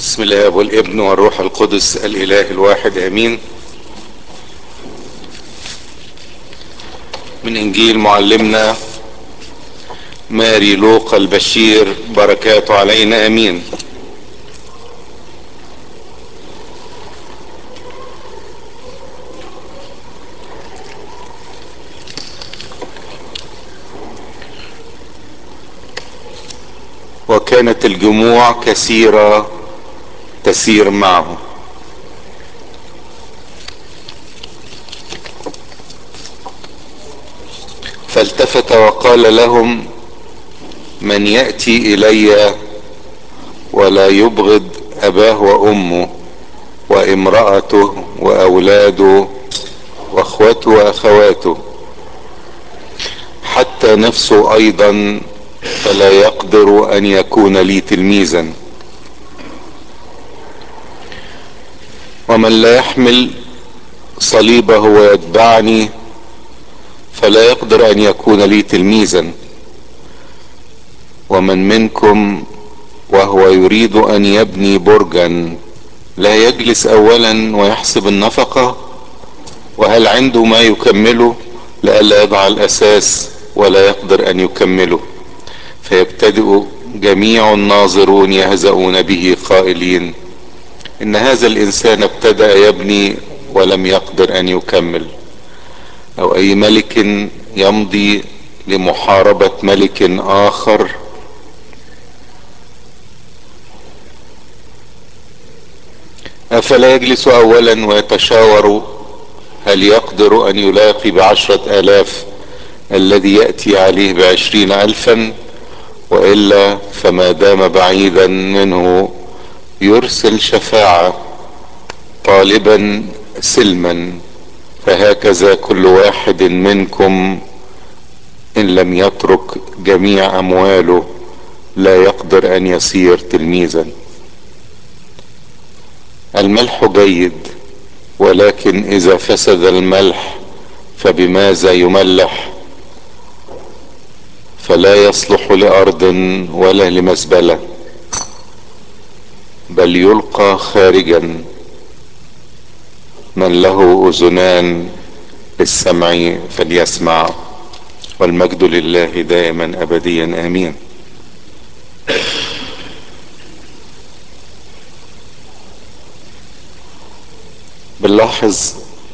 بسم الله والابن والروح القدس الاله الواحد امين من انجيل معلمنا ماري لوقا البشير بركاته علينا امين وكانت الجموع كثيره تسير معه فالتفت وقال لهم من ياتي الي ولا يبغض اباه وامه وامراته واولاده واخوته واخواته حتى نفسه ايضا فلا يقدر ان يكون لي تلميذا ومن لا يحمل صليبه ويتبعني فلا يقدر ان يكون لي تلميذا ومن منكم وهو يريد ان يبني برجا لا يجلس اولا ويحسب النفقه وهل عنده ما يكمله لئلا يضع الاساس ولا يقدر ان يكمله فيبتدئ جميع الناظرون يهزؤون به قائلين ان هذا الانسان ابتدا يبني ولم يقدر ان يكمل او اي ملك يمضي لمحاربه ملك اخر افلا يجلس اولا ويتشاور هل يقدر ان يلاقي بعشره الاف الذي ياتي عليه بعشرين الفا والا فما دام بعيدا منه يرسل شفاعة طالبا سلما فهكذا كل واحد منكم ان لم يترك جميع امواله لا يقدر ان يصير تلميذا الملح جيد ولكن اذا فسد الملح فبماذا يملح فلا يصلح لارض ولا لمزبله بل يلقى خارجا من له اذنان للسمع فليسمع والمجد لله دائما ابديا امين بنلاحظ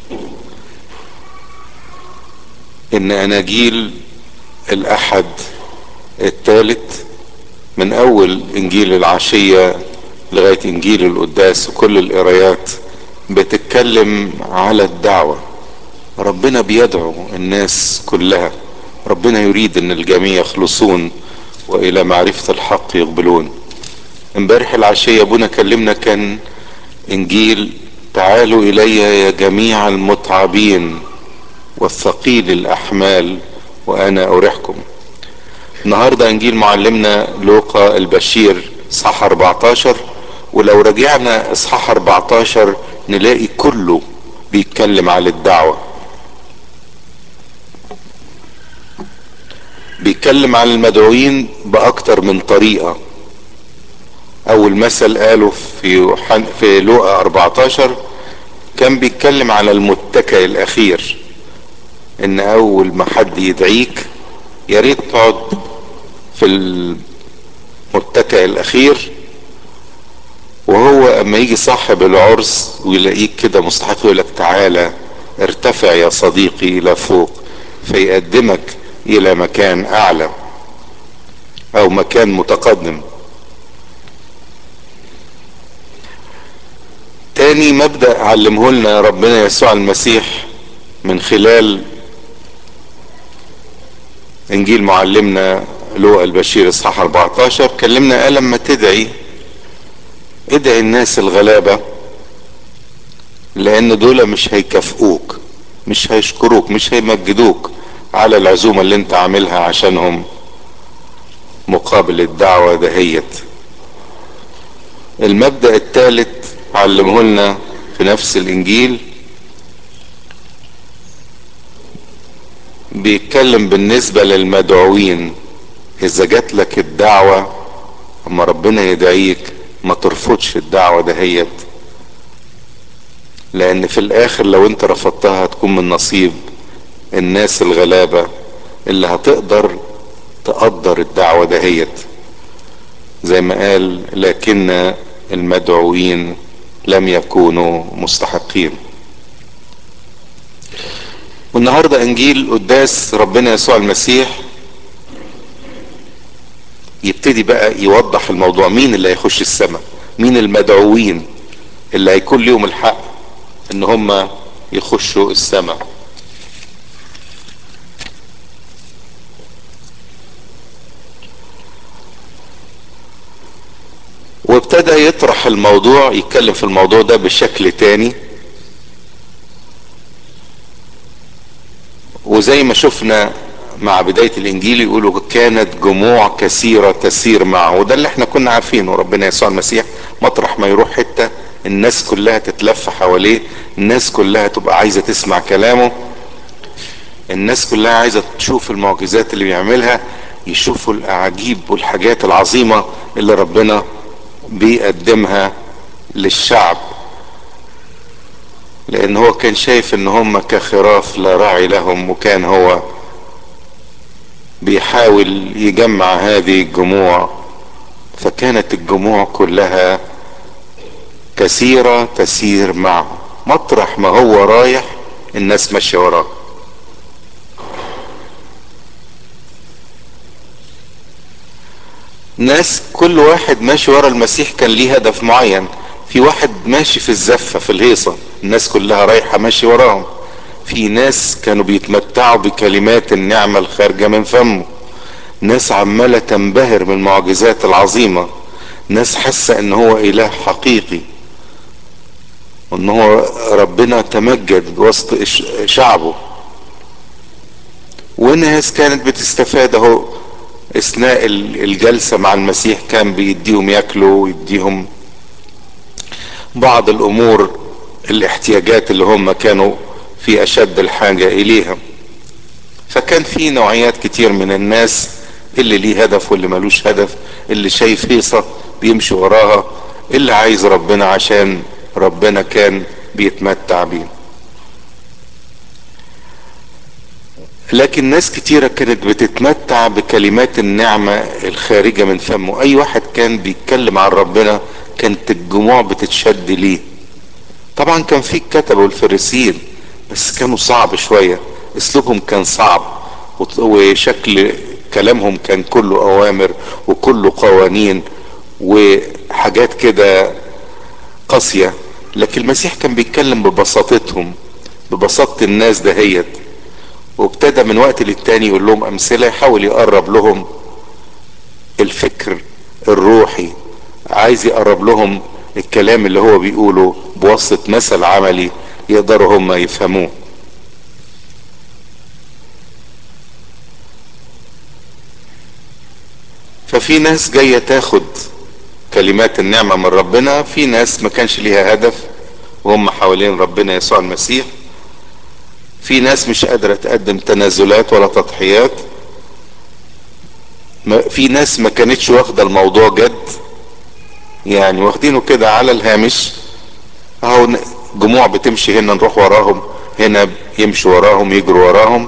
ان اناجيل الاحد الثالث من اول انجيل العشيه لغايه انجيل القداس وكل القرايات بتتكلم على الدعوه ربنا بيدعو الناس كلها ربنا يريد ان الجميع يخلصون والى معرفه الحق يقبلون امبارح العشيه ابونا كلمنا كان انجيل تعالوا الي يا جميع المتعبين والثقيل الاحمال وانا اريحكم النهارده انجيل معلمنا لوقا البشير صح 14 ولو رجعنا اصحاح 14 نلاقي كله بيتكلم على الدعوة بيتكلم عن المدعوين باكتر من طريقة اول مثل قاله في يوحن في لوقا 14 كان بيتكلم على المتكئ الاخير ان اول ما حد يدعيك يا ريت تقعد في المتكئ الاخير وهو اما يجي صاحب العرس ويلاقيك كده مستحق يقول لك تعالى ارتفع يا صديقي الى فوق فيقدمك الى مكان اعلى او مكان متقدم تاني مبدأ علمه لنا ربنا يسوع المسيح من خلال انجيل معلمنا لوقا البشير اصحاح 14 كلمنا قال لما تدعي ادعي الناس الغلابة لان دول مش هيكافئوك مش هيشكروك مش هيمجدوك على العزومة اللي انت عاملها عشانهم مقابل الدعوة دهيت المبدأ الثالث علمه لنا في نفس الانجيل بيتكلم بالنسبة للمدعوين اذا جات لك الدعوة اما ربنا يدعيك ما ترفضش الدعوة دهيت لان في الاخر لو انت رفضتها هتكون من نصيب الناس الغلابة اللي هتقدر تقدر الدعوة دهيت زي ما قال لكن المدعوين لم يكونوا مستحقين والنهاردة انجيل قداس ربنا يسوع المسيح يبتدي بقى يوضح الموضوع مين اللي هيخش السماء مين المدعوين اللي هيكون ليهم الحق ان هم يخشوا السماء وابتدى يطرح الموضوع يتكلم في الموضوع ده بشكل تاني وزي ما شفنا مع بداية الانجيل يقولوا كانت جموع كثيرة تسير معه وده اللي احنا كنا عارفينه ربنا يسوع المسيح مطرح ما يروح حتة الناس كلها تتلف حواليه الناس كلها تبقى عايزة تسمع كلامه الناس كلها عايزة تشوف المعجزات اللي بيعملها يشوفوا الاعاجيب والحاجات العظيمة اللي ربنا بيقدمها للشعب لان هو كان شايف ان هم كخراف لا راعي لهم وكان هو بيحاول يجمع هذه الجموع فكانت الجموع كلها كثيرة تسير معه مطرح ما هو رايح الناس ماشية وراه ناس كل واحد ماشي ورا المسيح كان ليه هدف معين في واحد ماشي في الزفة في الهيصة الناس كلها رايحة ماشي وراهم في ناس كانوا بيتمتعوا بكلمات النعمة الخارجة من فمه ناس عمالة تنبهر من المعجزات العظيمة ناس حاسة ان هو اله حقيقي وان هو ربنا تمجد وسط شعبه وناس كانت بتستفاد اهو اثناء الجلسة مع المسيح كان بيديهم ياكلوا ويديهم بعض الامور الاحتياجات اللي هم كانوا في اشد الحاجة اليها فكان في نوعيات كتير من الناس اللي ليه هدف واللي ملوش هدف اللي شايف هيصة بيمشي وراها اللي عايز ربنا عشان ربنا كان بيتمتع بيه لكن ناس كتيرة كانت بتتمتع بكلمات النعمة الخارجة من فمه اي واحد كان بيتكلم عن ربنا كانت الجموع بتتشد ليه طبعا كان في الكتبة والفريسيين بس كانوا صعب شوية اسلوبهم كان صعب وشكل كلامهم كان كله اوامر وكله قوانين وحاجات كده قاسية لكن المسيح كان بيتكلم ببساطتهم ببساطة الناس دهيت وابتدى من وقت للتاني يقول لهم امثلة يحاول يقرب لهم الفكر الروحي عايز يقرب لهم الكلام اللي هو بيقوله بواسطة مثل عملي يقدروا هم يفهموه ففي ناس جاية تاخد كلمات النعمة من ربنا في ناس ما كانش ليها هدف وهم حوالين ربنا يسوع المسيح في ناس مش قادرة تقدم تنازلات ولا تضحيات في ناس ما كانتش واخدة الموضوع جد يعني واخدينه كده على الهامش اهو جموع بتمشي هنا نروح وراهم هنا يمشوا وراهم يجروا وراهم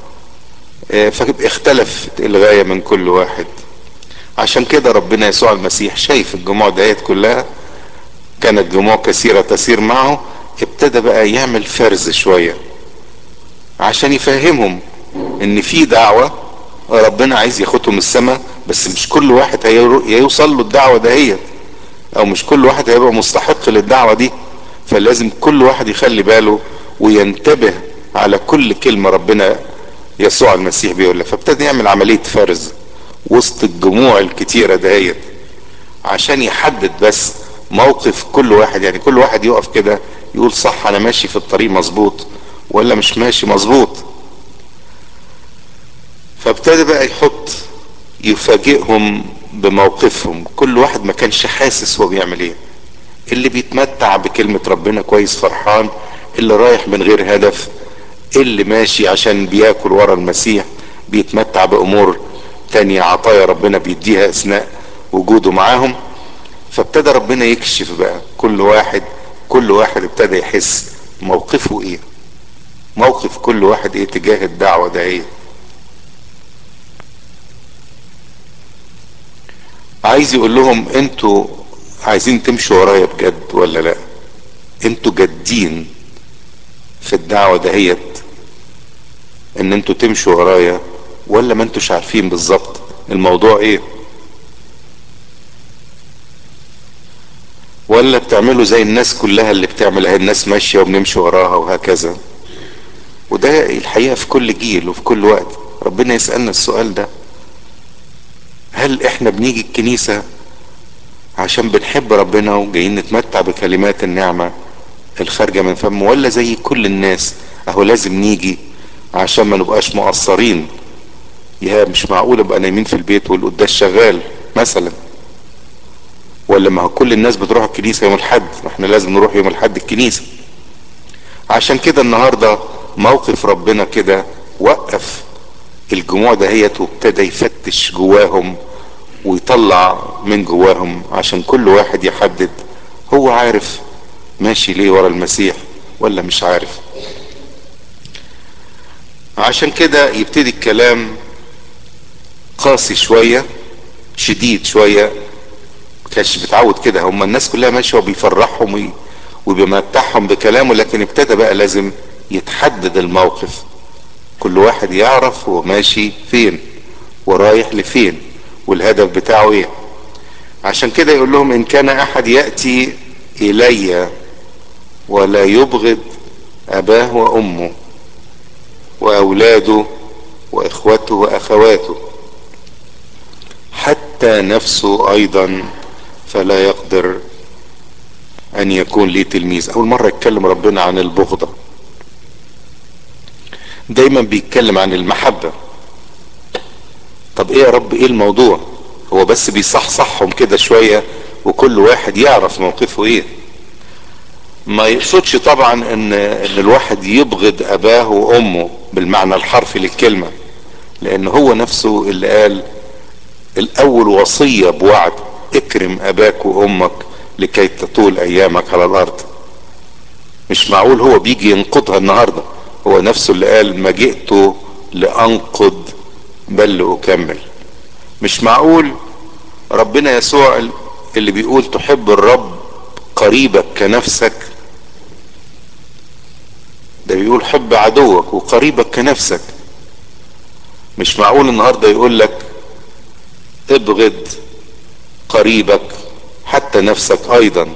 فاختلفت الغاية من كل واحد عشان كده ربنا يسوع المسيح شايف الجموع ديت كلها كانت جموع كثيرة تسير معه ابتدى بقى يعمل فرز شوية عشان يفهمهم ان في دعوة ربنا عايز ياخدهم السماء بس مش كل واحد هيوصل له الدعوة دهيت او مش كل واحد هيبقى مستحق للدعوة دي فلازم كل واحد يخلي باله وينتبه على كل كلمة ربنا يسوع المسيح بيقولها فابتدى يعمل عملية فرز وسط الجموع الكتيرة دهيت عشان يحدد بس موقف كل واحد يعني كل واحد يقف كده يقول صح انا ماشي في الطريق مظبوط ولا مش ماشي مظبوط فابتدى بقى يحط يفاجئهم بموقفهم كل واحد ما كانش حاسس هو بيعمل ايه اللي بيتمتع بكلمة ربنا كويس فرحان اللي رايح من غير هدف اللي ماشي عشان بياكل ورا المسيح بيتمتع بامور تانية عطايا ربنا بيديها اثناء وجوده معاهم فابتدى ربنا يكشف بقى كل واحد كل واحد ابتدى يحس موقفه ايه موقف كل واحد ايه تجاه الدعوة ده ايه عايز يقول لهم انتوا عايزين تمشوا ورايا بجد ولا لا انتوا جادين في الدعوة دهيت ان انتوا تمشوا ورايا ولا ما انتوش عارفين بالظبط الموضوع ايه ولا بتعملوا زي الناس كلها اللي بتعمل اهي الناس ماشية وبنمشي وراها وهكذا وده الحقيقة في كل جيل وفي كل وقت ربنا يسألنا السؤال ده هل احنا بنيجي الكنيسة عشان بنحب ربنا وجايين نتمتع بكلمات النعمة الخارجة من فمه ولا زي كل الناس اهو لازم نيجي عشان ما نبقاش مقصرين يا مش معقول ابقى نايمين في البيت والقداس شغال مثلا ولا ما هو كل الناس بتروح الكنيسة يوم الحد احنا لازم نروح يوم الحد الكنيسة عشان كده النهاردة موقف ربنا كده وقف الجموع دهيت وابتدى يفتش جواهم ويطلع من جواهم عشان كل واحد يحدد هو عارف ماشي ليه ورا المسيح ولا مش عارف عشان كده يبتدي الكلام قاسي شوية شديد شوية كانش بتعود كده هم الناس كلها ماشية وبيفرحهم وبيمتعهم بكلامه لكن ابتدى بقى لازم يتحدد الموقف كل واحد يعرف هو ماشي فين ورايح لفين والهدف بتاعه ايه عشان كده يقول لهم ان كان احد يأتي الي ولا يبغض اباه وامه واولاده واخوته واخواته حتى نفسه ايضا فلا يقدر ان يكون لي تلميذ اول مرة يتكلم ربنا عن البغضة دايما بيتكلم عن المحبة طب ايه يا رب ايه الموضوع هو بس بيصحصحهم كده شوية وكل واحد يعرف موقفه ايه ما يقصدش طبعا ان ان الواحد يبغض اباه وامه بالمعنى الحرفي للكلمة لان هو نفسه اللي قال الاول وصية بوعد اكرم اباك وامك لكي تطول ايامك على الارض مش معقول هو بيجي ينقضها النهاردة هو نفسه اللي قال ما جئت لانقض بل لاكمل مش معقول ربنا يسوع اللي بيقول تحب الرب قريبك كنفسك ده بيقول حب عدوك وقريبك كنفسك مش معقول النهاردة يقول لك ابغض قريبك حتى نفسك ايضا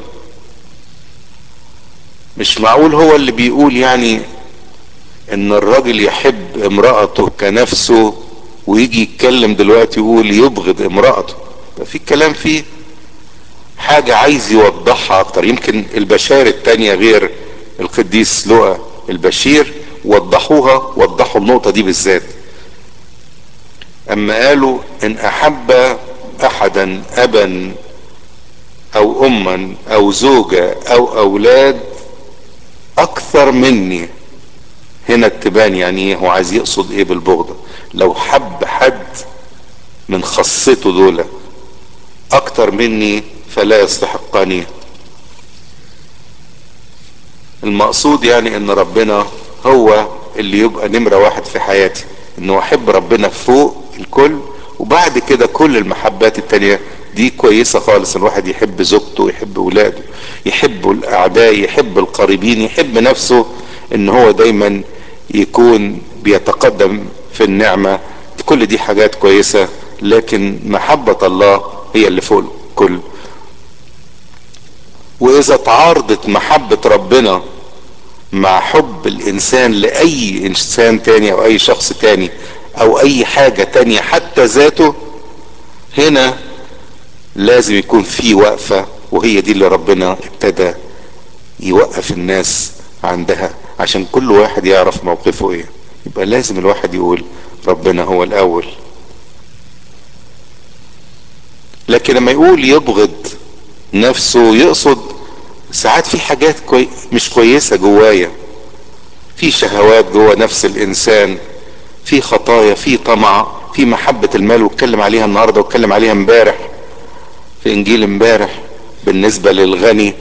مش معقول هو اللي بيقول يعني ان الراجل يحب امرأته كنفسه ويجي يتكلم دلوقتي يقول يبغض امرأته ده في كلام فيه حاجة عايز يوضحها اكتر يمكن البشائر التانية غير القديس لؤى البشير وضحوها وضحوا النقطة دي بالذات اما قالوا ان احب احدا ابا او اما او زوجة او اولاد اكثر مني هنا التبان يعني ايه هو عايز يقصد ايه بالبغضة لو حب حد من خاصته دول اكتر مني فلا يستحقني المقصود يعني ان ربنا هو اللي يبقى نمرة واحد في حياتي انه احب ربنا فوق الكل وبعد كده كل المحبات التانية دي كويسة خالص الواحد يحب زوجته يحب ولاده يحب الاعداء يحب القريبين يحب نفسه ان هو دايما يكون بيتقدم في النعمة كل دي حاجات كويسة لكن محبة الله هي اللي فوق الكل واذا تعارضت محبة ربنا مع حب الانسان لاي انسان تاني او اي شخص تاني او اي حاجة تانية حتى ذاته هنا لازم يكون في وقفة وهي دي اللي ربنا ابتدى يوقف الناس عندها عشان كل واحد يعرف موقفه ايه يبقى لازم الواحد يقول ربنا هو الاول لكن لما يقول يبغض نفسه يقصد ساعات في حاجات كوي مش كويسة جوايا في شهوات جوا نفس الانسان في خطايا في طمع في محبة المال واتكلم عليها النهاردة واتكلم عليها امبارح في انجيل امبارح بالنسبة للغني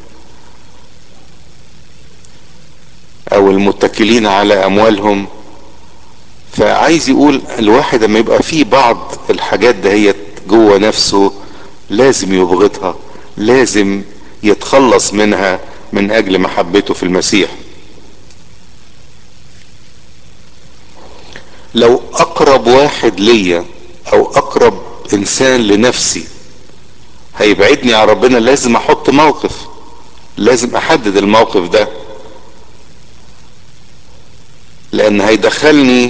او المتكلين على اموالهم فعايز يقول الواحد لما يبقى فيه بعض الحاجات دهيت جوه نفسه لازم يبغضها لازم يتخلص منها من اجل محبته في المسيح لو اقرب واحد ليا او اقرب انسان لنفسي هيبعدني عن ربنا لازم احط موقف لازم احدد الموقف ده لان هيدخلني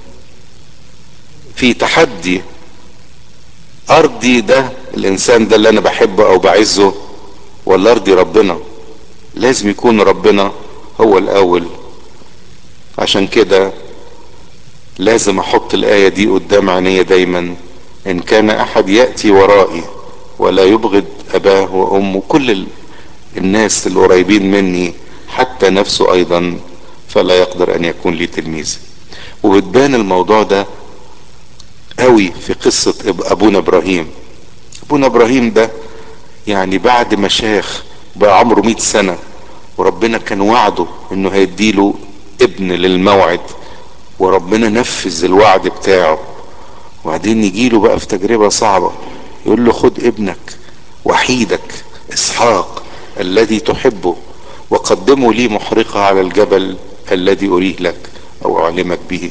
في تحدي ارضي ده الانسان ده اللي انا بحبه او بعزه ولا ارضي ربنا لازم يكون ربنا هو الاول عشان كده لازم احط الايه دي قدام عيني دايما ان كان احد ياتي ورائي ولا يبغض اباه وامه كل الناس القريبين مني حتى نفسه ايضا فلا يقدر ان يكون لي تلميذ وبتبان الموضوع ده قوي في قصة ابونا ابراهيم ابونا ابراهيم ده يعني بعد ما شاخ بقى عمره مئة سنة وربنا كان وعده انه هيديله ابن للموعد وربنا نفذ الوعد بتاعه وبعدين يجيله بقى في تجربة صعبة يقول له خد ابنك وحيدك اسحاق الذي تحبه وقدمه لي محرقة على الجبل الذي اريه لك او اعلمك به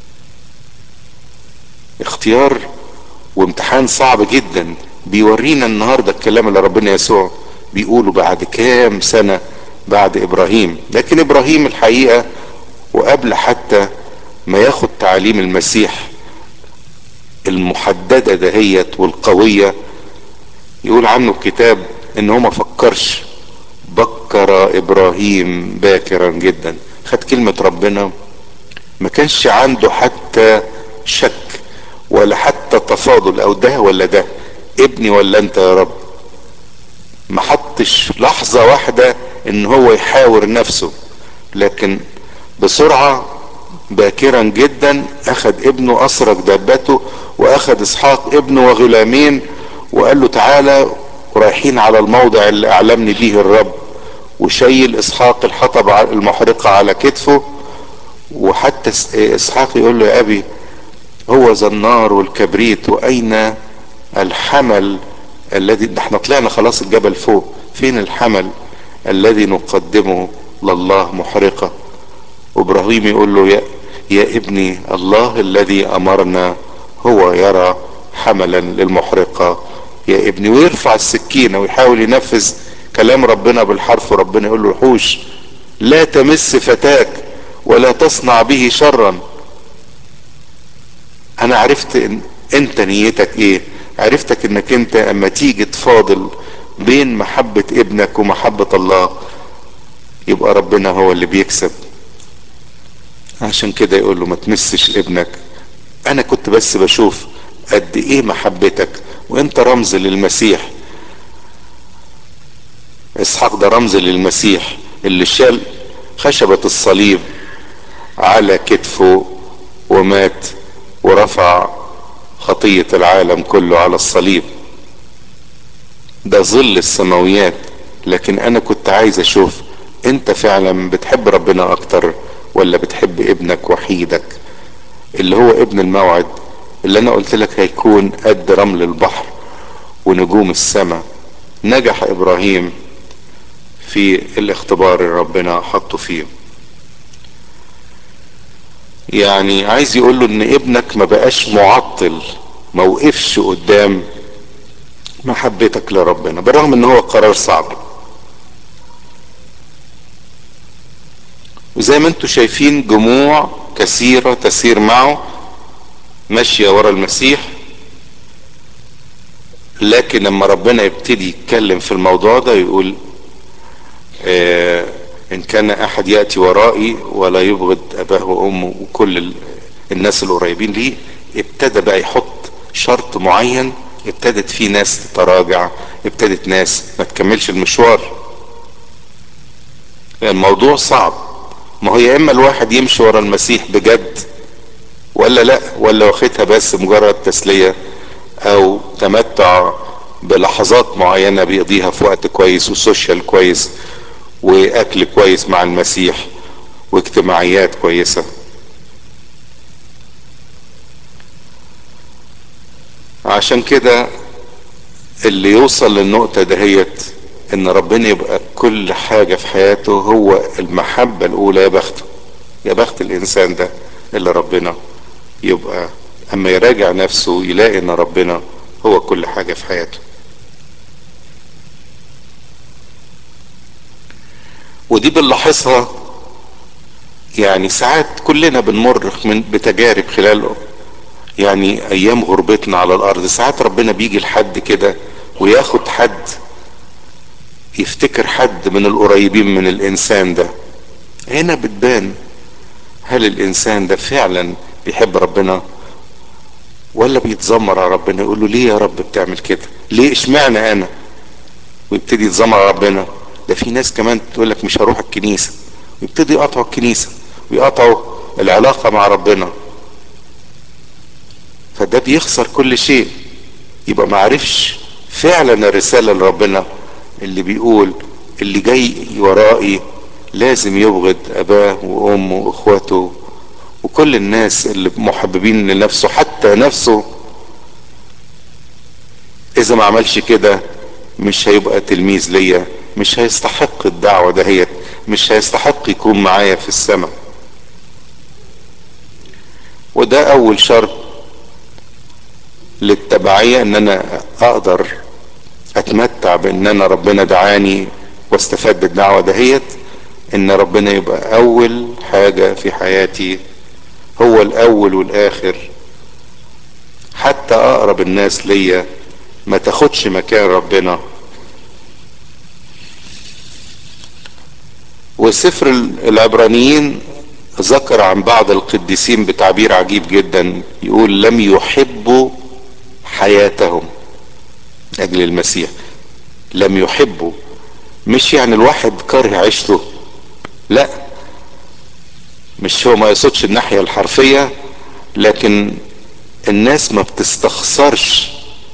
اختيار وامتحان صعب جدا بيورينا النهارده الكلام اللي ربنا يسوع بيقوله بعد كام سنة بعد ابراهيم لكن ابراهيم الحقيقة وقبل حتى ما ياخد تعاليم المسيح المحددة دهيت والقوية يقول عنه الكتاب ان هو ما فكرش بكر ابراهيم باكرا جدا خد كلمة ربنا ما كانش عنده حتى شك ولا حتى تفاضل او ده ولا ده ابني ولا انت يا رب ما حطش لحظة واحدة ان هو يحاور نفسه لكن بسرعة باكرا جدا اخذ ابنه اسرق دابته واخذ اسحاق ابنه وغلامين وقال له تعالى رايحين على الموضع اللي اعلمني به الرب وشيل اسحاق الحطب المحرقة على كتفه وحتى اسحاق يقول له يا ابي هو ذا النار والكبريت واين الحمل الذي احنا طلعنا خلاص الجبل فوق فين الحمل الذي نقدمه لله محرقة وابراهيم يقول له يا, يا ابني الله الذي امرنا هو يرى حملا للمحرقة يا ابني ويرفع السكينة ويحاول ينفذ كلام ربنا بالحرف وربنا يقول له حوش لا تمس فتاك ولا تصنع به شرا انا عرفت ان انت نيتك ايه عرفتك انك انت اما تيجي تفاضل بين محبة ابنك ومحبة الله يبقى ربنا هو اللي بيكسب عشان كده يقول له ما تمسش ابنك انا كنت بس بشوف قد ايه محبتك وانت رمز للمسيح اسحاق ده رمز للمسيح اللي شال خشبة الصليب على كتفه ومات ورفع خطية العالم كله على الصليب ده ظل السماويات لكن انا كنت عايز اشوف انت فعلا بتحب ربنا اكتر ولا بتحب ابنك وحيدك اللي هو ابن الموعد اللي انا قلت لك هيكون قد رمل البحر ونجوم السماء نجح ابراهيم في الاختبار اللي ربنا حطه فيه يعني عايز يقول له ان ابنك ما بقاش معطل ما وقفش قدام محبتك لربنا بالرغم ان هو قرار صعب وزي ما انتم شايفين جموع كثيرة تسير معه ماشية ورا المسيح لكن لما ربنا يبتدي يتكلم في الموضوع ده يقول آه ان كان احد ياتي ورائي ولا يبغض اباه وامه وكل الناس القريبين ليه ابتدى بقى يحط شرط معين ابتدت في ناس تتراجع ابتدت ناس ما تكملش المشوار الموضوع صعب ما هو يا اما الواحد يمشي ورا المسيح بجد ولا لا ولا واخدها بس مجرد تسلية او تمتع بلحظات معينة بيقضيها في وقت كويس وسوشيال كويس واكل كويس مع المسيح واجتماعيات كويسة عشان كده اللي يوصل للنقطة دهيت ان ربنا يبقى كل حاجة في حياته هو المحبة الاولى يا بخته يا بخت الانسان ده اللي ربنا يبقى اما يراجع نفسه يلاقي ان ربنا هو كل حاجة في حياته ودي بنلاحظها يعني ساعات كلنا بنمر من بتجارب خلال يعني ايام غربتنا على الارض ساعات ربنا بيجي لحد كده وياخد حد يفتكر حد من القريبين من الانسان ده هنا بتبان هل الانسان ده فعلا بيحب ربنا ولا بيتذمر على ربنا يقول له ليه يا رب بتعمل كده ليه اشمعنى انا ويبتدي يتذمر على ربنا ده في ناس كمان تقول لك مش هروح الكنيسه ويبتدي يقطعوا الكنيسه ويقطعوا العلاقه مع ربنا فده بيخسر كل شيء يبقى معرفش فعلا الرساله لربنا اللي بيقول اللي جاي ورائي لازم يبغض اباه وامه واخواته وكل الناس اللي محببين لنفسه حتى نفسه اذا ما عملش كده مش هيبقى تلميذ ليا مش هيستحق الدعوة دهيت مش هيستحق يكون معايا في السماء وده اول شرط للتبعية ان انا اقدر اتمتع بان انا ربنا دعاني واستفاد بالدعوة دهيت ان ربنا يبقى اول حاجة في حياتي هو الاول والاخر حتى اقرب الناس ليا ما تاخدش مكان ربنا وسفر العبرانيين ذكر عن بعض القديسين بتعبير عجيب جدا يقول لم يحبوا حياتهم اجل المسيح لم يحبوا مش يعني الواحد كره عيشته لا مش هو ما يقصدش الناحية الحرفية لكن الناس ما بتستخسرش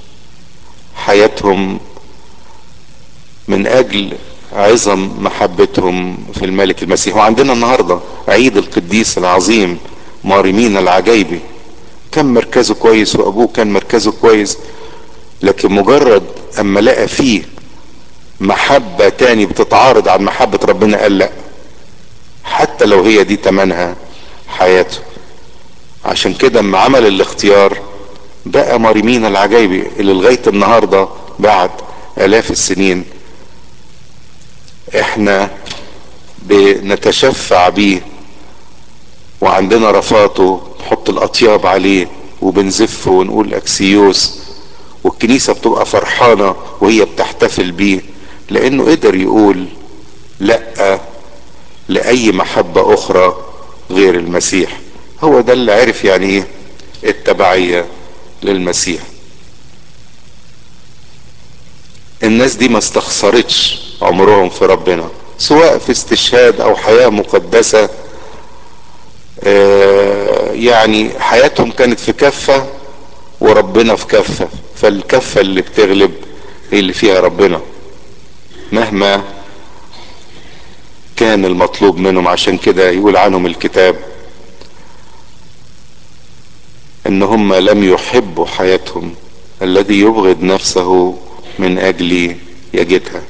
حياتهم من اجل عظم محبتهم في الملك المسيح وعندنا النهارده عيد القديس العظيم مارمين العجيبي كان مركزه كويس وابوه كان مركزه كويس لكن مجرد اما لقى فيه محبة تاني بتتعارض عن محبة ربنا قال لا حتى لو هي دي تمنها حياته عشان كده اما عمل الاختيار بقى مريمين العجايبي اللي لغاية النهاردة بعد الاف السنين احنا بنتشفع بيه وعندنا رفاته نحط الاطياب عليه وبنزفه ونقول اكسيوس والكنيسة بتبقى فرحانة وهي بتحتفل بيه لانه قدر يقول لا لاي محبة اخرى غير المسيح هو ده اللي عرف يعني ايه التبعية للمسيح الناس دي ما استخسرتش عمرهم في ربنا سواء في استشهاد او حياة مقدسة آه يعني حياتهم كانت في كفة وربنا في كفة فالكفة اللي بتغلب هي اللي فيها ربنا مهما كان المطلوب منهم عشان كده يقول عنهم الكتاب ان هم لم يحبوا حياتهم الذي يبغض نفسه من اجلي يجدها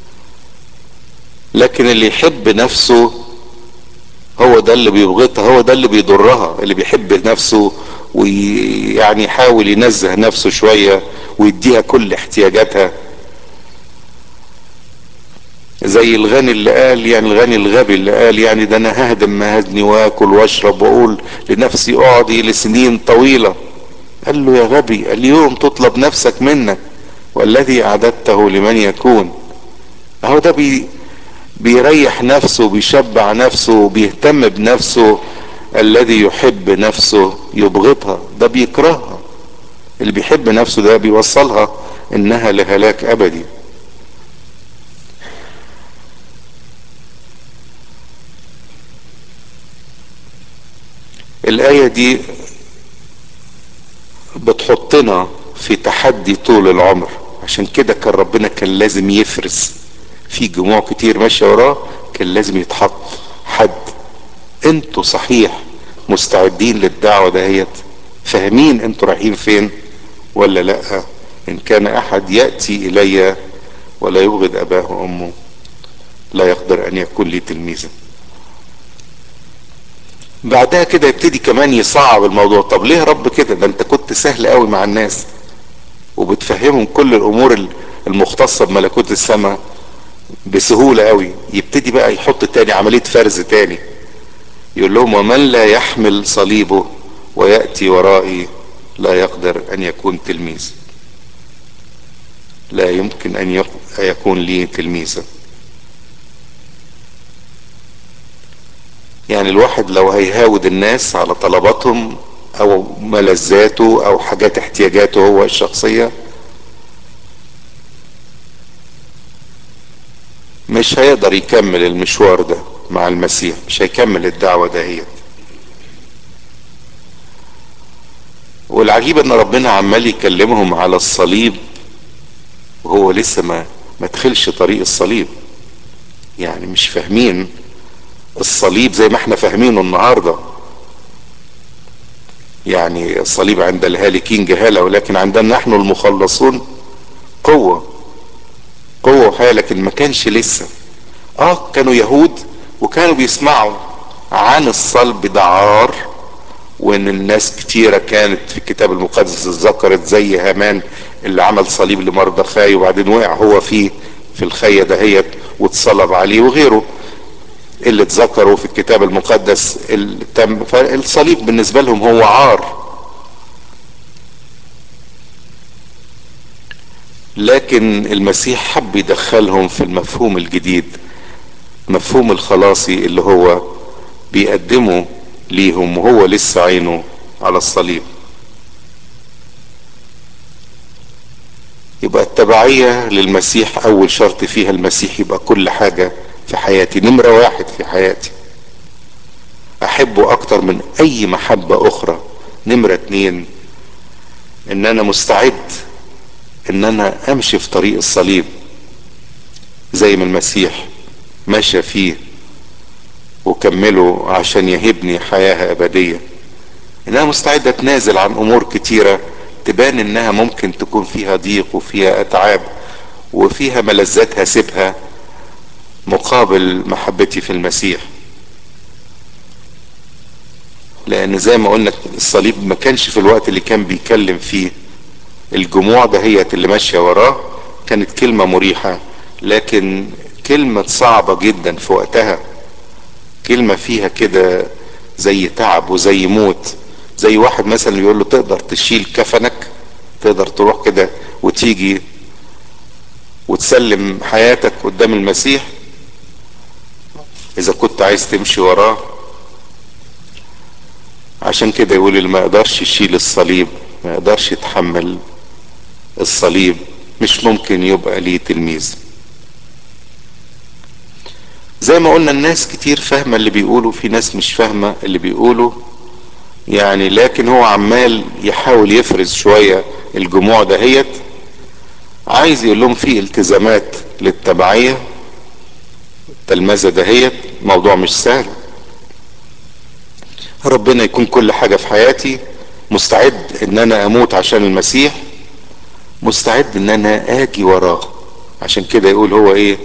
لكن اللي يحب نفسه هو ده اللي بيبغضها هو ده اللي بيضرها اللي بيحب نفسه ويعني يحاول ينزه نفسه شوية ويديها كل احتياجاتها زي الغني اللي قال يعني الغني الغبي اللي قال يعني ده انا ههدم مهدني واكل واشرب واقول لنفسي اقعدي لسنين طويلة قال له يا غبي اليوم تطلب نفسك منك والذي اعددته لمن يكون اهو ده بي بيريح نفسه بيشبع نفسه بيهتم بنفسه الذي يحب نفسه يبغضها ده بيكرهها اللي بيحب نفسه ده بيوصلها انها لهلاك ابدي الآية دي بتحطنا في تحدي طول العمر عشان كده كان ربنا كان لازم يفرز في جموع كتير ماشيه وراه كان لازم يتحط حد انتوا صحيح مستعدين للدعوه دهيت فاهمين انتوا رايحين فين ولا لا ان كان احد ياتي الي ولا يبغض اباه وامه لا يقدر ان يكون لي تلميذا بعدها كده يبتدي كمان يصعب الموضوع طب ليه يا رب كده ده انت كنت سهل قوي مع الناس وبتفهمهم كل الامور المختصه بملكوت السماء بسهوله قوي يبتدي بقى يحط تاني عمليه فرز تاني يقول لهم ومن لا يحمل صليبه وياتي ورائي لا يقدر ان يكون تلميذ لا يمكن ان يكون لي تلميذا يعني الواحد لو هيهاود الناس على طلباتهم او ملذاته او حاجات احتياجاته هو الشخصيه مش هيقدر يكمل المشوار ده مع المسيح مش هيكمل الدعوه دهيت والعجيب ان ربنا عمال يكلمهم على الصليب وهو لسه ما ما دخلش طريق الصليب يعني مش فاهمين الصليب زي ما احنا فاهمينه النهارده يعني الصليب عند الهالكين جهاله ولكن عندنا نحن المخلصون قوه قوه وحياه لكن ما كانش لسه اه كانوا يهود وكانوا بيسمعوا عن الصلب ده عار وان الناس كتيرة كانت في الكتاب المقدس ذكرت زي هامان اللي عمل صليب لمردخاي وبعدين وقع هو فيه في الخية دهيت واتصلب عليه وغيره اللي اتذكروا في الكتاب المقدس اللي تم فالصليب بالنسبة لهم هو عار لكن المسيح حب يدخلهم في المفهوم الجديد مفهوم الخلاصي اللي هو بيقدمه ليهم وهو لسه عينه على الصليب يبقى التبعية للمسيح أول شرط فيها المسيح يبقى كل حاجة في حياتي نمرة واحد في حياتي أحبه أكتر من أي محبة أخرى نمرة اتنين إن أنا مستعد إن أنا أمشي في طريق الصليب زي ما المسيح ماشى فيه وكمله عشان يهبني حياة أبدية إن أنا مستعد أتنازل عن أمور كتيرة تبان إنها ممكن تكون فيها ضيق وفيها أتعاب وفيها ملذات هسيبها مقابل محبتي في المسيح لأن زي ما قلنا الصليب ما كانش في الوقت اللي كان بيكلم فيه الجموع دهيت اللي ماشية وراه كانت كلمة مريحة لكن كلمة صعبة جدا في وقتها كلمة فيها كده زي تعب وزي موت زي واحد مثلا يقول له تقدر تشيل كفنك تقدر تروح كده وتيجي وتسلم حياتك قدام المسيح اذا كنت عايز تمشي وراه عشان كده يقول اللي ما يقدرش يشيل الصليب ما يقدرش يتحمل الصليب مش ممكن يبقى ليه تلميذ زي ما قلنا الناس كتير فاهمة اللي بيقولوا في ناس مش فاهمة اللي بيقولوا يعني لكن هو عمال يحاول يفرز شوية الجموع دهيت عايز يقول لهم في التزامات للتبعية التلمذة دهيت موضوع مش سهل ربنا يكون كل حاجة في حياتي مستعد ان انا اموت عشان المسيح مستعد ان انا اجي وراه عشان كده يقول هو ايه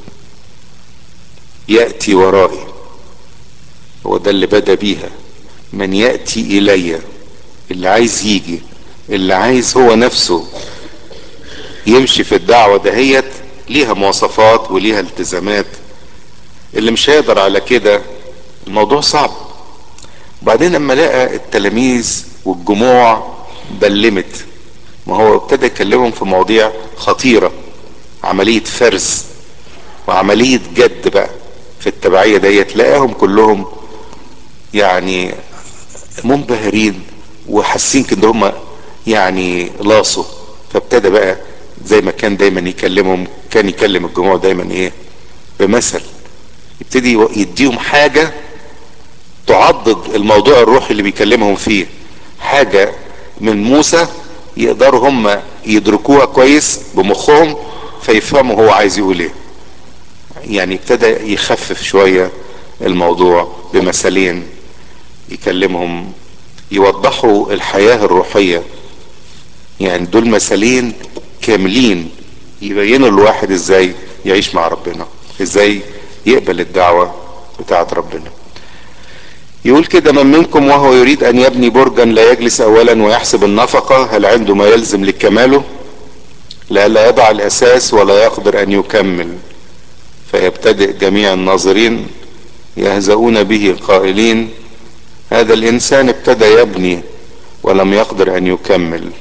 يأتي ورائي هو ده اللي بدأ بيها من يأتي إلي اللي عايز يجي اللي عايز هو نفسه يمشي في الدعوة دهيت ليها مواصفات وليها التزامات اللي مش هيقدر على كده الموضوع صعب وبعدين لما لقى التلاميذ والجموع بلمت ما هو ابتدى يكلمهم في مواضيع خطيرة عملية فرز وعملية جد بقى في التبعية ديت لقاهم كلهم يعني منبهرين وحاسين كده هم يعني لاصوا فابتدى بقى زي ما كان دايما يكلمهم كان يكلم الجموع دايما ايه بمثل يبتدي يديهم حاجة تعضد الموضوع الروحي اللي بيكلمهم فيه حاجة من موسى يقدروا هم يدركوها كويس بمخهم فيفهموا هو عايز يقول ايه يعني ابتدى يخفف شوية الموضوع بمثالين يكلمهم يوضحوا الحياة الروحية يعني دول مثالين كاملين يبينوا الواحد ازاي يعيش مع ربنا ازاي يقبل الدعوة بتاعت ربنا يقول كده من منكم وهو يريد ان يبني برجا لا يجلس اولا ويحسب النفقة هل عنده ما يلزم لكماله لا لا يضع الاساس ولا يقدر ان يكمل فيبتدئ جميع الناظرين يهزؤون به قائلين هذا الانسان ابتدى يبني ولم يقدر ان يكمل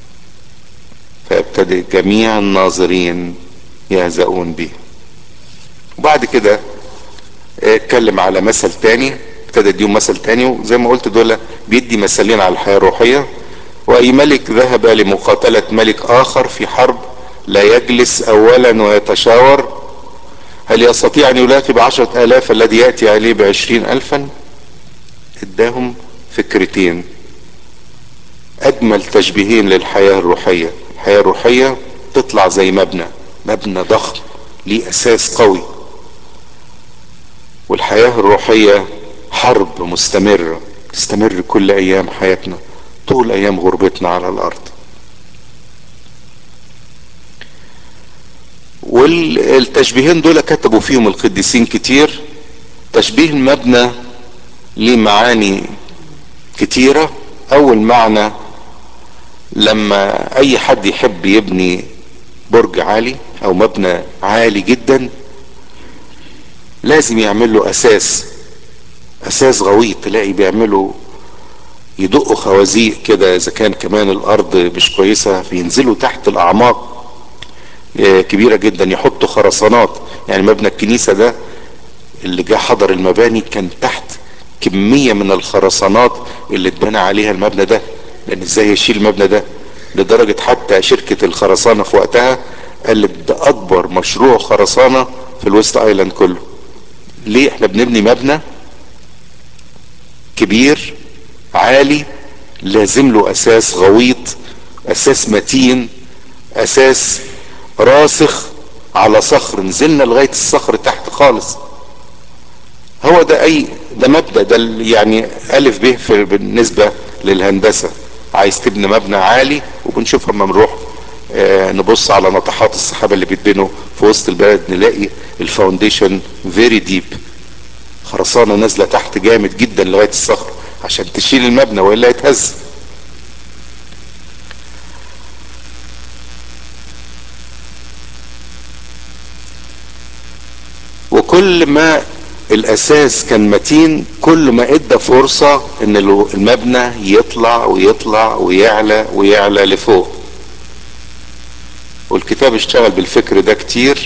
فيبتدئ جميع الناظرين يهزؤون به وبعد كده اتكلم على مثل تاني ابتدى يديهم مثل تاني وزي ما قلت دول بيدي مثلين على الحياة الروحية واي ملك ذهب لمقاتلة ملك اخر في حرب لا يجلس اولا ويتشاور هل يستطيع ان يلاقي بعشرة الاف الذي يأتي عليه بعشرين الفا اداهم فكرتين اجمل تشبيهين للحياة الروحية الحياة الروحية تطلع زي مبنى مبنى ضخم ليه اساس قوي والحياة الروحية حرب مستمرة تستمر كل ايام حياتنا طول ايام غربتنا على الارض والتشبيهين دول كتبوا فيهم القديسين كتير تشبيه المبنى ليه معاني كتيرة اول معنى لما اي حد يحب يبني برج عالي او مبنى عالي جدا لازم يعمل له اساس اساس غويط تلاقي بيعملوا يدقوا خوازيق كده اذا كان كمان الارض مش كويسة بينزلوا تحت الاعماق كبيرة جدا يحطوا خرسانات يعني مبنى الكنيسة ده اللي جه حضر المباني كان تحت كمية من الخرسانات اللي اتبنى عليها المبنى ده لان ازاي يشيل المبنى ده لدرجة حتى شركة الخرسانة في وقتها قالت ده اكبر مشروع خرسانة في الويست ايلاند كله ليه احنا بنبني مبنى كبير عالي لازم له اساس غويط اساس متين اساس راسخ على صخر نزلنا لغاية الصخر تحت خالص هو ده اي ده مبدأ ده يعني الف به في بالنسبة للهندسة عايز تبني مبنى عالي وبنشوفها لما بنروح آه نبص على ناطحات السحابة اللي بيتبنوا في وسط البلد نلاقي الفاونديشن فيري ديب خرسانة نازلة تحت جامد جدا لغاية الصخر عشان تشيل المبنى والا يتهز وكل ما الاساس كان متين كل ما ادى فرصة ان المبنى يطلع ويطلع ويعلى ويعلى لفوق والكتاب اشتغل بالفكر ده كتير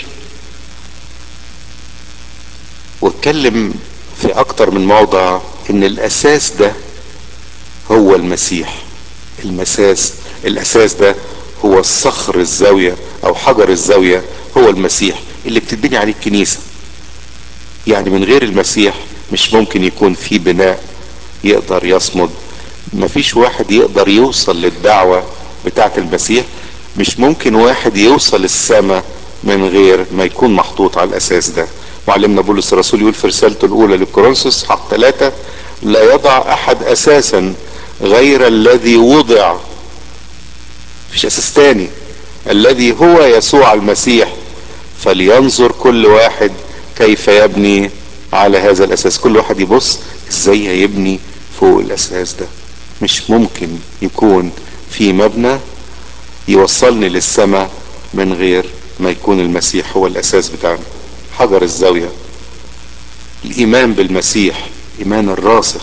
واتكلم في اكتر من موضع ان الاساس ده هو المسيح المساس الاساس ده هو الصخر الزاوية او حجر الزاوية هو المسيح اللي بتتبني عليه الكنيسة يعني من غير المسيح مش ممكن يكون في بناء يقدر يصمد مفيش واحد يقدر يوصل للدعوة بتاعة المسيح مش ممكن واحد يوصل السماء من غير ما يكون محطوط على الاساس ده معلمنا بولس الرسول يقول في رسالته الاولى للكورنثوس حق ثلاثة لا يضع احد اساسا غير الذي وضع مفيش اساس تاني الذي هو يسوع المسيح فلينظر كل واحد كيف يبني على هذا الاساس كل واحد يبص ازاي هيبني فوق الاساس ده مش ممكن يكون في مبنى يوصلني للسماء من غير ما يكون المسيح هو الاساس بتاعنا حجر الزاوية الايمان بالمسيح ايمان الراسخ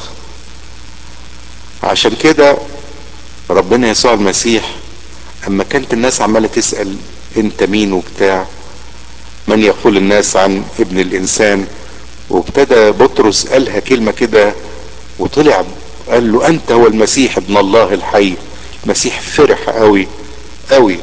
عشان كده ربنا يسوع المسيح اما كانت الناس عمالة تسأل انت مين وبتاع من يقول الناس عن ابن الانسان وابتدى بطرس قالها كلمة كده وطلع قال له انت هو المسيح ابن الله الحي المسيح فرح قوي قوي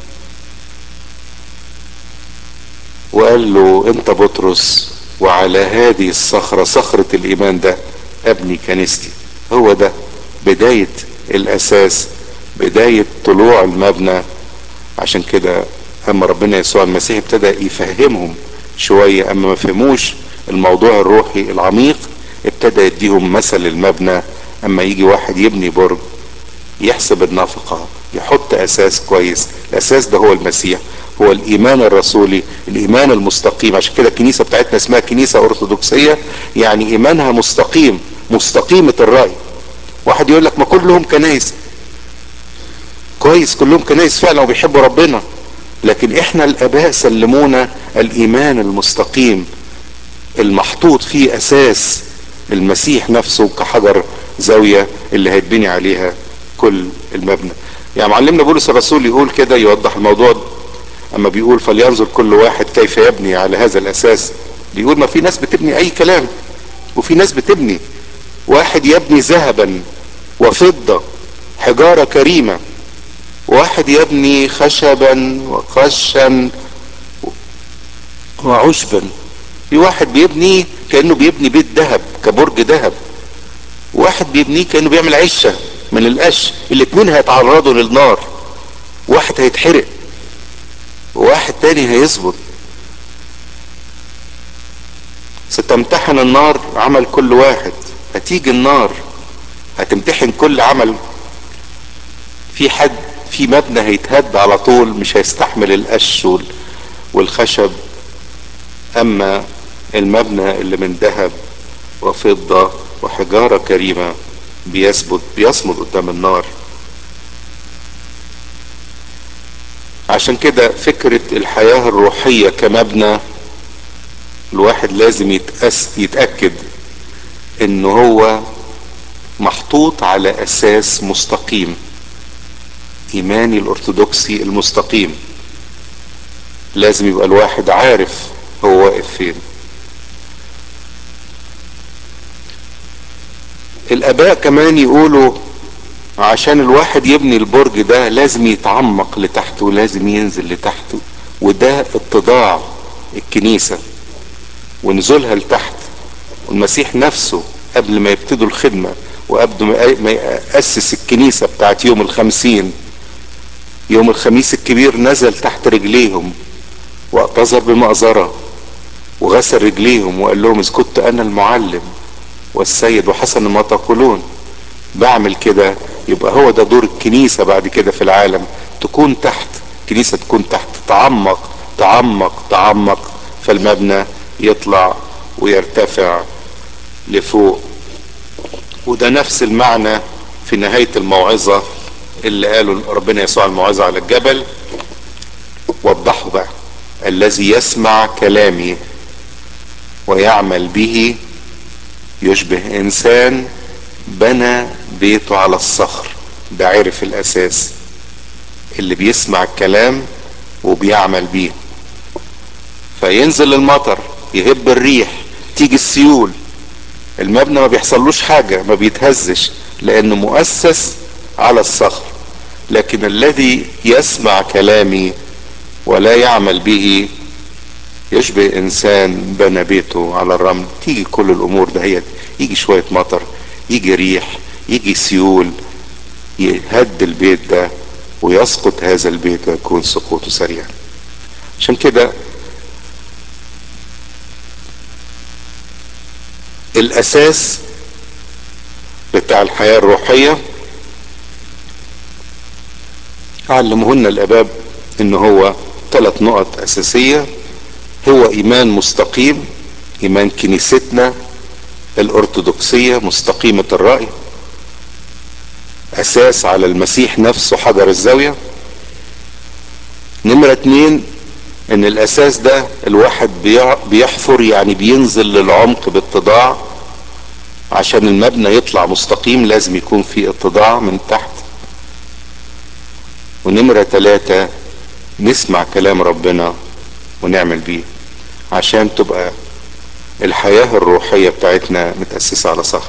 وقال له انت بطرس وعلى هذه الصخرة صخرة الايمان ده ابني كنيستي هو ده بداية الاساس بداية طلوع المبنى عشان كده اما ربنا يسوع المسيح ابتدى يفهمهم شوية اما ما فهموش الموضوع الروحي العميق ابتدى يديهم مثل المبنى اما يجي واحد يبني برج يحسب النفقة يحط اساس كويس الاساس ده هو المسيح هو الايمان الرسولي الايمان المستقيم عشان كده الكنيسة بتاعتنا اسمها كنيسة ارثوذكسية يعني ايمانها مستقيم مستقيمة الرأي واحد يقول لك ما كلهم كنايس كويس كلهم كنايس فعلا وبيحبوا ربنا لكن احنا الاباء سلمونا الايمان المستقيم المحطوط فيه اساس المسيح نفسه كحجر زاوية اللي هيتبني عليها كل المبنى يعني معلمنا بولس الرسول يقول كده يوضح الموضوع اما بيقول فلينظر كل واحد كيف يبني على هذا الاساس بيقول ما في ناس بتبني اي كلام وفي ناس بتبني واحد يبني ذهبا وفضة حجارة كريمة واحد يبني خشبا وقشا وعشبا في واحد بيبني كأنه بيبني بيت ذهب كبرج ذهب واحد بيبنيه كأنه بيعمل عشة من القش الاتنين هيتعرضوا للنار واحد هيتحرق وواحد تاني هيصبر ستمتحن النار عمل كل واحد هتيجي النار هتمتحن كل عمل في حد في مبنى هيتهد على طول مش هيستحمل القش والخشب اما المبنى اللي من ذهب وفضة وحجارة كريمة بيثبت بيصمد قدام النار عشان كده فكرة الحياة الروحية كمبنى الواحد لازم يتأس يتأكد ان هو محطوط على اساس مستقيم ايماني الارثوذكسي المستقيم لازم يبقى الواحد عارف هو واقف فين الاباء كمان يقولوا عشان الواحد يبني البرج ده لازم يتعمق لتحت ولازم ينزل لتحت وده اتضاع الكنيسة ونزولها لتحت والمسيح نفسه قبل ما يبتدوا الخدمة وقبل ما يأسس الكنيسة بتاعت يوم الخمسين يوم الخميس الكبير نزل تحت رجليهم واعتذر بمأزرة وغسل رجليهم وقال لهم اذ كنت انا المعلم والسيد وحسن ما تقولون بعمل كده يبقى هو ده دور الكنيسة بعد كده في العالم تكون تحت كنيسة تكون تحت تعمق تعمق تعمق فالمبنى يطلع ويرتفع لفوق وده نفس المعنى في نهاية الموعظة اللي قاله ربنا يسوع الموعظة على الجبل وضحوا بقى الذي يسمع كلامي ويعمل به يشبه انسان بنى بيته على الصخر ده عرف الاساس اللي بيسمع الكلام وبيعمل بيه فينزل المطر يهب الريح تيجي السيول المبنى ما بيحصلوش حاجة ما بيتهزش لانه مؤسس على الصخر لكن الذي يسمع كلامي ولا يعمل به يشبه انسان بنى بيته على الرمل تيجي كل الامور دهيت يجي شوية مطر يجي ريح يجي سيول يهد البيت ده ويسقط هذا البيت ويكون سقوطه سريع عشان كده الاساس بتاع الحياة الروحية علمهن الاباب ان هو ثلاث نقط اساسية هو ايمان مستقيم ايمان كنيستنا الارثوذكسية مستقيمة الرأي اساس على المسيح نفسه حجر الزاوية نمرة اتنين ان الاساس ده الواحد بيحفر يعني بينزل للعمق باتضاع عشان المبنى يطلع مستقيم لازم يكون في اتضاع من تحت ونمرة تلاتة نسمع كلام ربنا ونعمل بيه عشان تبقى الحياة الروحية بتاعتنا متأسسة على صخر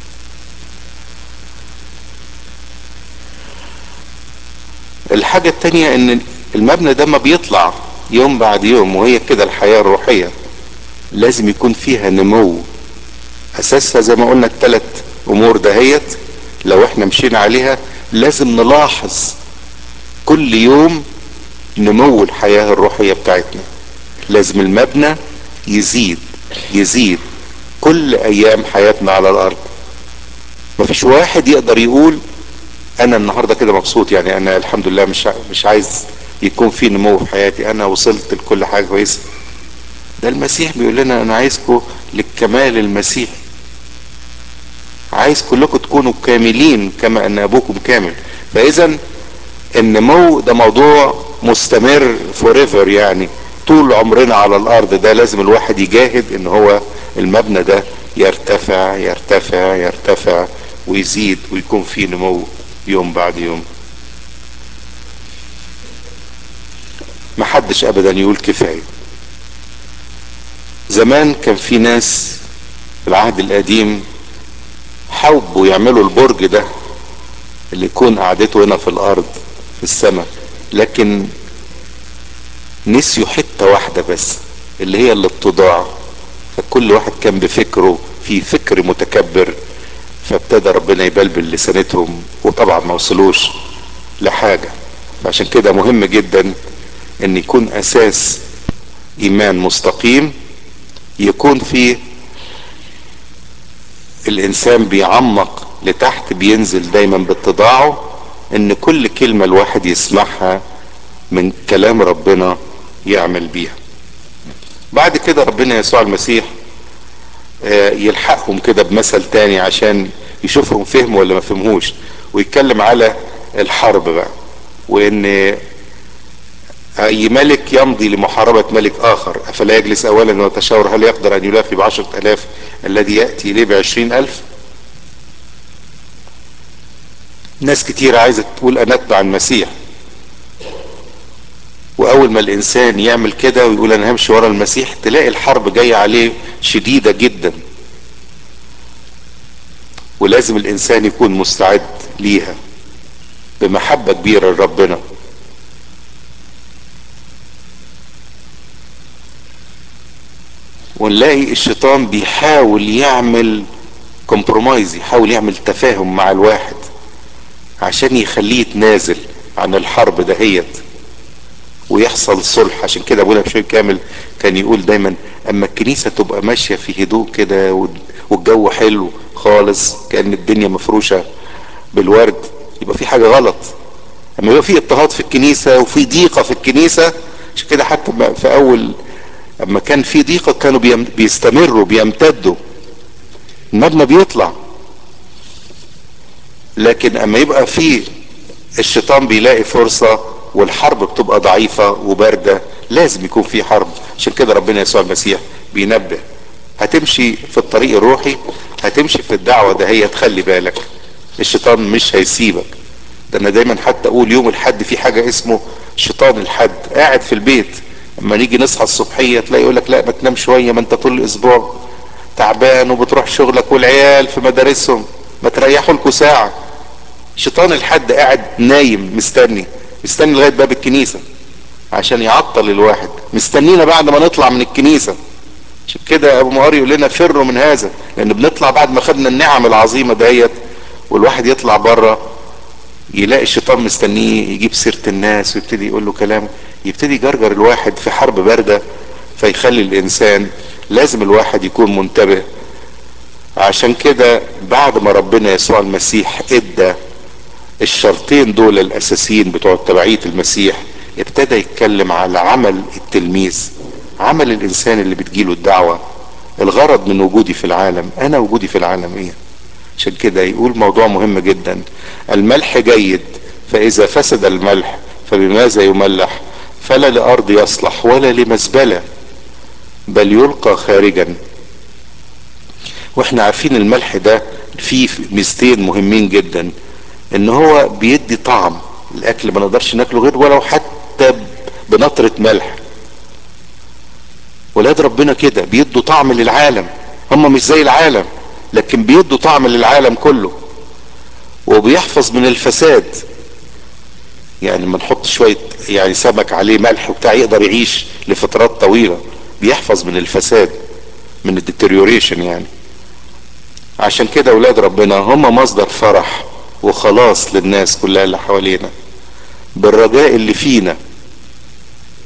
الحاجة التانية ان المبنى ده ما بيطلع يوم بعد يوم وهي كده الحياة الروحية لازم يكون فيها نمو اساسها زي ما قلنا الثلاث امور دهيت لو احنا مشينا عليها لازم نلاحظ كل يوم نمو الحياة الروحية بتاعتنا لازم المبنى يزيد يزيد كل ايام حياتنا على الارض مفيش واحد يقدر يقول انا النهارده كده مبسوط يعني انا الحمد لله مش مش عايز يكون في نمو في حياتي انا وصلت لكل حاجه كويسه ده المسيح بيقول لنا انا عايزكم للكمال المسيحي عايز كلكم تكونوا كاملين كما ان ابوكم كامل فاذا النمو ده موضوع مستمر فوريفر يعني طول عمرنا على الارض ده لازم الواحد يجاهد ان هو المبنى ده يرتفع يرتفع يرتفع ويزيد ويكون فيه نمو يوم بعد يوم محدش ابدا يقول كفايه زمان كان في ناس في العهد القديم حبوا يعملوا البرج ده اللي يكون قعدته هنا في الارض في السماء لكن نسيوا حته واحده بس اللي هي الاتضاع فكل واحد كان بفكره في فكر متكبر فابتدى ربنا يبلبل لسانتهم وطبعا ما وصلوش لحاجه فعشان كده مهم جدا ان يكون اساس ايمان مستقيم يكون فيه الانسان بيعمق لتحت بينزل دايما باتضاعه ان كل كلمة الواحد يسمعها من كلام ربنا يعمل بيها بعد كده ربنا يسوع المسيح يلحقهم كده بمثل تاني عشان يشوفهم فهموا ولا ما فهموش ويتكلم على الحرب بقى وان اي ملك يمضي لمحاربة ملك اخر افلا يجلس اولا ويتشاور هل يقدر ان يلاقي بعشرة الاف الذي يأتي اليه بعشرين الف ناس كتير عايزة تقول انا اتبع المسيح واول ما الانسان يعمل كده ويقول انا همشي ورا المسيح تلاقي الحرب جاية عليه شديدة جدا ولازم الانسان يكون مستعد ليها بمحبة كبيرة لربنا ونلاقي الشيطان بيحاول يعمل كومبرومايز يحاول يعمل تفاهم مع الواحد عشان يخليه يتنازل عن الحرب دهيت ويحصل صلح عشان كده ابونا بشوي كامل كان يقول دايما اما الكنيسة تبقى ماشية في هدوء كده والجو حلو خالص كأن الدنيا مفروشة بالورد يبقى في حاجة غلط اما يبقى في اضطهاد في الكنيسة وفي ضيقة في الكنيسة عشان كده حتى في اول اما كان في ضيقة كانوا بيستمروا بيمتدوا المبنى بيطلع لكن اما يبقى في الشيطان بيلاقي فرصة والحرب بتبقى ضعيفة وباردة لازم يكون في حرب عشان كده ربنا يسوع المسيح بينبه هتمشي في الطريق الروحي هتمشي في الدعوة ده هي تخلي بالك الشيطان مش هيسيبك ده انا دايما حتى اقول يوم الحد في حاجة اسمه شيطان الحد قاعد في البيت اما نيجي نصحى الصبحية تلاقي يقولك لا ما تنام شوية ما انت طول الاسبوع تعبان وبتروح شغلك والعيال في مدارسهم ما تريحوا لكم ساعة شيطان الحد قاعد نايم مستني مستني لغاية باب الكنيسة عشان يعطل الواحد مستنينا بعد ما نطلع من الكنيسة عشان كده ابو مقار يقول لنا فروا من هذا لان بنطلع بعد ما خدنا النعم العظيمة ديت والواحد يطلع بره يلاقي الشيطان مستنيه يجيب سيرة الناس ويبتدي يقول له كلام يبتدي يجرجر الواحد في حرب باردة فيخلي الانسان لازم الواحد يكون منتبه عشان كده بعد ما ربنا يسوع المسيح ادى الشرطين دول الاساسيين بتوع تبعية المسيح ابتدى يتكلم على عمل التلميذ عمل الانسان اللي بتجيله الدعوة الغرض من وجودي في العالم انا وجودي في العالم ايه عشان كده يقول موضوع مهم جدا الملح جيد فاذا فسد الملح فبماذا يملح فلا لارض يصلح ولا لمزبلة بل يلقى خارجا واحنا عارفين الملح ده فيه ميزتين مهمين جدا ان هو بيدي طعم الاكل ما نقدرش ناكله غير ولو حتى بنطرة ملح ولاد ربنا كده بيدوا طعم للعالم هم مش زي العالم لكن بيدوا طعم للعالم كله وبيحفظ من الفساد يعني لما نحط شوية يعني سمك عليه ملح وبتاع يقدر يعيش لفترات طويلة بيحفظ من الفساد من الديتريوريشن يعني عشان كده اولاد ربنا هم مصدر فرح وخلاص للناس كلها اللي حوالينا بالرجاء اللي فينا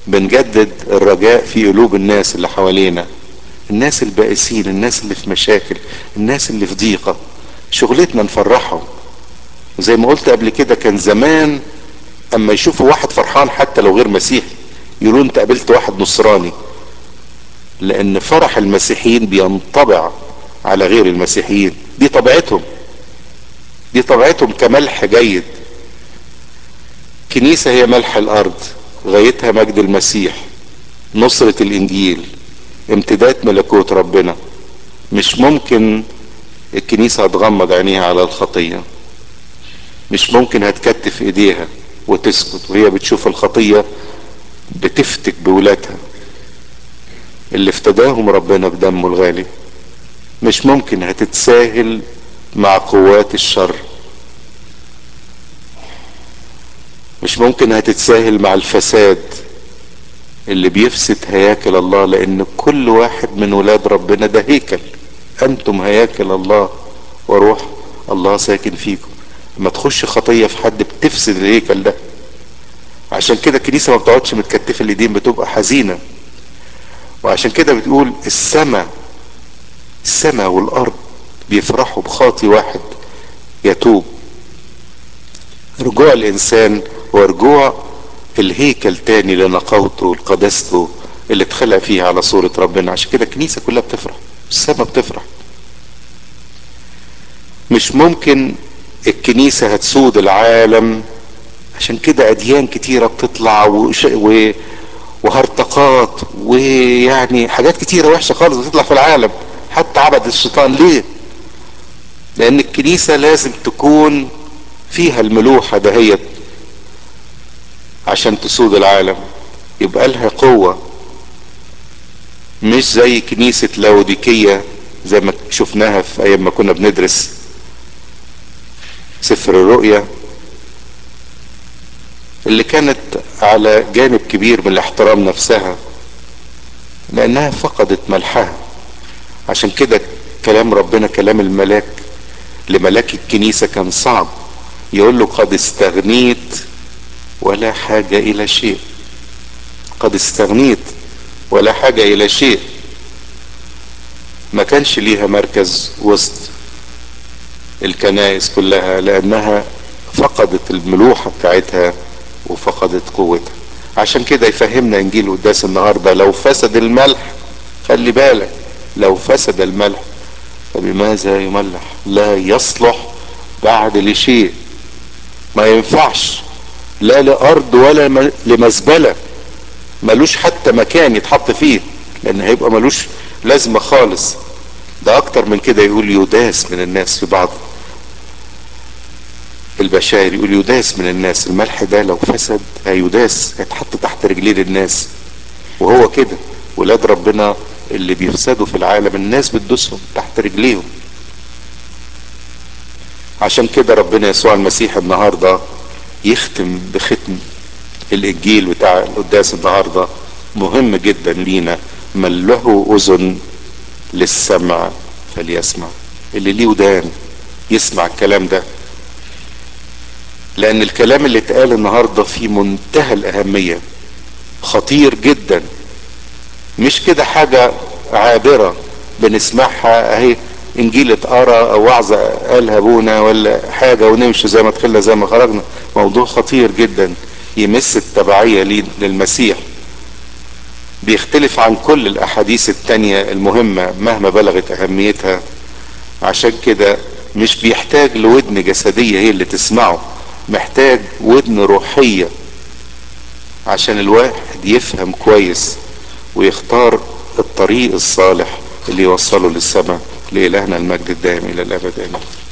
بنجدد الرجاء في قلوب الناس اللي حوالينا الناس البائسين الناس اللي في مشاكل الناس اللي في ضيقة شغلتنا نفرحهم زي ما قلت قبل كده كان زمان اما يشوفوا واحد فرحان حتى لو غير مسيحي يقولوا انت قابلت واحد نصراني لان فرح المسيحيين بينطبع على غير المسيحيين دي طبيعتهم دي طبيعتهم كملح جيد كنيسة هي ملح الارض غايتها مجد المسيح نصرة الانجيل امتداد ملكوت ربنا مش ممكن الكنيسة هتغمض عينيها على الخطية مش ممكن هتكتف ايديها وتسكت وهي بتشوف الخطية بتفتك بولادها اللي افتداهم ربنا بدمه الغالي مش ممكن هتتساهل مع قوات الشر مش ممكن هتتساهل مع الفساد اللي بيفسد هياكل الله لان كل واحد من ولاد ربنا ده هيكل انتم هياكل الله وروح الله ساكن فيكم لما تخش خطيه في حد بتفسد الهيكل ده عشان كده الكنيسه ما بتقعدش متكتفه الايدين بتبقى حزينه وعشان كده بتقول السماء السماء والارض بيفرحوا بخاطي واحد يتوب رجوع الانسان هو رجوع الهيكل تاني لنقاوته ولقداسته اللي اتخلق فيها على صورة ربنا عشان كده الكنيسة كلها بتفرح السماء بتفرح مش ممكن الكنيسة هتسود العالم عشان كده أديان كتيرة بتطلع وش... و... وهرطقات ويعني حاجات كتيرة وحشة خالص بتطلع في العالم حتى عبد الشيطان ليه لأن الكنيسة لازم تكون فيها الملوحة دهيت عشان تسود العالم يبقى لها قوة مش زي كنيسة لاوديكية زي ما شفناها في ايام ما كنا بندرس سفر الرؤيا اللي كانت على جانب كبير من الاحترام نفسها لانها فقدت ملحها عشان كده كلام ربنا كلام الملاك لملاك الكنيسة كان صعب يقول له قد استغنيت ولا حاجة الى شيء قد استغنيت ولا حاجة الى شيء ما كانش ليها مركز وسط الكنائس كلها لانها فقدت الملوحة بتاعتها وفقدت قوتها عشان كده يفهمنا انجيل قداس النهاردة لو فسد الملح خلي بالك لو فسد الملح فبماذا يملح لا يصلح بعد لشيء ما ينفعش لا لارض ولا لمزبله ملوش حتى مكان يتحط فيه لان هيبقى ملوش لازمه خالص ده اكتر من كده يقول يداس من الناس في بعض البشائر يقول يداس من الناس الملح ده لو فسد هيداس هيتحط تحت رجلين الناس وهو كده ولاد ربنا اللي بيفسدوا في العالم الناس بتدوسهم تحت رجليهم عشان كده ربنا يسوع المسيح النهارده يختم بختم الانجيل بتاع القداس النهارده مهم جدا لينا من له اذن للسمع فليسمع اللي ليه ودان يسمع الكلام ده لان الكلام اللي اتقال النهارده في منتهى الاهميه خطير جدا مش كده حاجه عابره بنسمعها اهي انجيل اتقرا او وعظه قالها ابونا ولا حاجه ونمشي زي ما دخلنا زي ما خرجنا موضوع خطير جدا يمس التبعيه للمسيح بيختلف عن كل الاحاديث التانية المهمة مهما بلغت اهميتها عشان كده مش بيحتاج لودن جسدية هي اللي تسمعه محتاج ودن روحية عشان الواحد يفهم كويس ويختار الطريق الصالح اللي يوصله للسماء لإلهنا المجد الدائم إلى الأبد آمين